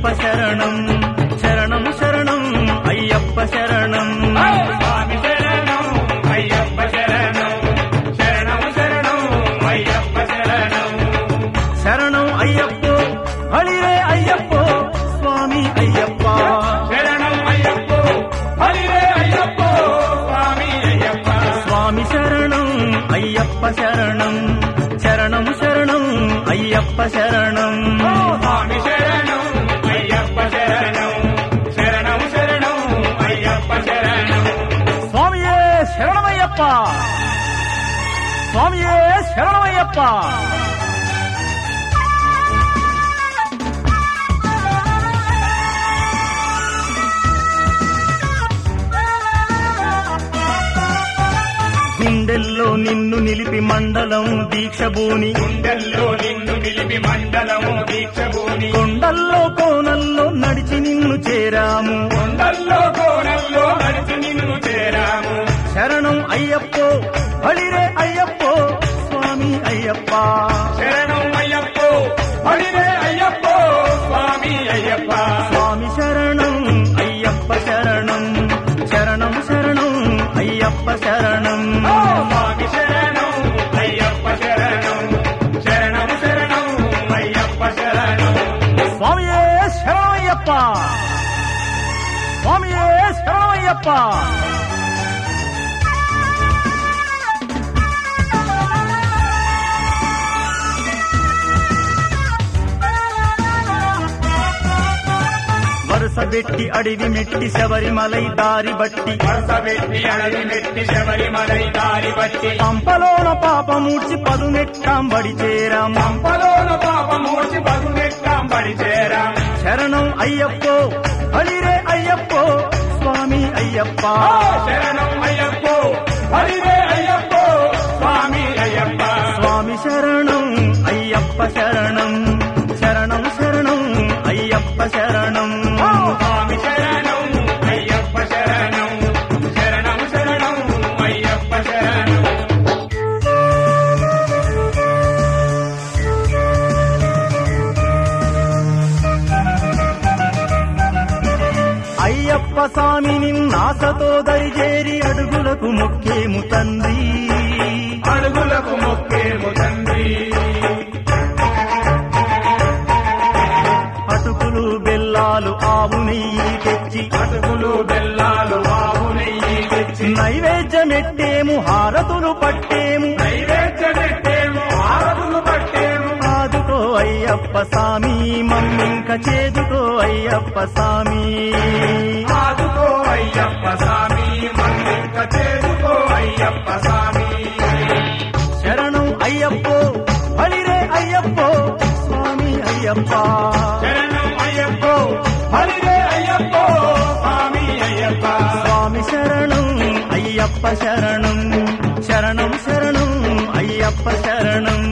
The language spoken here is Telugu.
అయ్యప్ప శరణం శరణం శరణం అయ్యప్ప శరణం స్వామి శరణం అయ్యప్ప శరణం శరణం శరణం అయ్యప్ప శరణం శరణం అయ్యప్పో హళిరే అయ్యప్పో స్వామి అయ్యప్ప శరణం అయ్యప్పో హరిరే అయ్యప్పో స్వామి అయ్యప్ప స్వామి శరణం అయ్యప్ప శరణం శరణం శరణం అయ్యప్ప శరణం స్వామి శరణం అయ్యప్ప శరణం శరణం శరణం అయ్యప్ప శరణం స్వామియే శరణమయ్యప్ప స్వామియే శరణమయ్యప్ప గుండెల్లో నిన్ను నిలిపి మండలం దీక్షభూని గుండెల్లో నిన్ను నిలిపి మండలం దీక్షభూని కొండల్లో కోనల్లో నడిచి నిన్ను చేరాము కొండల్లో కోనల్లో నడిచి నిన్ను చేరాము శరణం అయ్యప్పో హళిరే అయ్యప్పో స్వామి అయ్యప్ప శరణం అయ్యప్పో హరిరే అయ్యప్పో స్వామి అయ్యప్ప స్వామి శరణం అయ్యప్ప శరణం శరణం శరణం అయ్యప్ప శరణం స్వామి శరణం అయ్యప్ప శరణం శరణం శరణం అయ్యప్ప శరణం స్వామియే శరణమయ్యప్ప స్వామియే శరణమయ్యప్ప వరుస పెట్టి అడివి మెట్టి శబరిమలై దారి బట్టి వరుస పెట్టి అడవి మెట్టి శబరిమలై దారి బట్టి పంపలోన పాపమూడ్చి పదునెట్టాంబడి చేరాం పంపలోన పాపమూర్చి బగునెక్కాం పడి చేరాం శరణం అయ్యప్పో హళిరే అయ్యప్పో స్వామి అయ్యప్ప శరణం అయ్యప్పో హరిరే అయ్యప్పో స్వామి అయ్యప్ప స్వామి శరణం అయ్యప్ప శరణం శరణం శరణం అయ్యప్ప శరణం స్వామి శరణం అయ్యప్ప శరణం శరణం శరణం అయ్యప్ప శరణం అయ్యప్ప స్వామి నిన్నాసతో దరిజేరి అడుగులకు మొక్కేము తండ్రి అడుగులకు మొక్కేము తండ్రి అటుకులు బెల్లాలు ఆవు నెయ్యి తెచ్చి అటుకులు బెల్లాలు ఆవు నెయ్యి తెచ్చి నైవేద్యమెట్టేము హారతులు పట్టేము నైవేద్యమెట్టేము ఆరతులు పట్టేము ఆదుకో అయ్యప్ప స్వామి మమ్మింక చేదుకో అయ్యప్ప స్వామి ఆదుకో అయ్యప్ప స్వామి మన్నింక చేదుకో అయ్యప్ప స్వామి శరణం అయ్యప్పో హళిరే అయ్యప్పో స్వామి అయ్యప్ప శరణం అయ్యప్పో హరిరే అయ్యప్పో స్వామి అయ్యప్ప స్వామి శరణం అయ్యప్ప శరణం శరణం శరణం అయ్యప్ప శరణం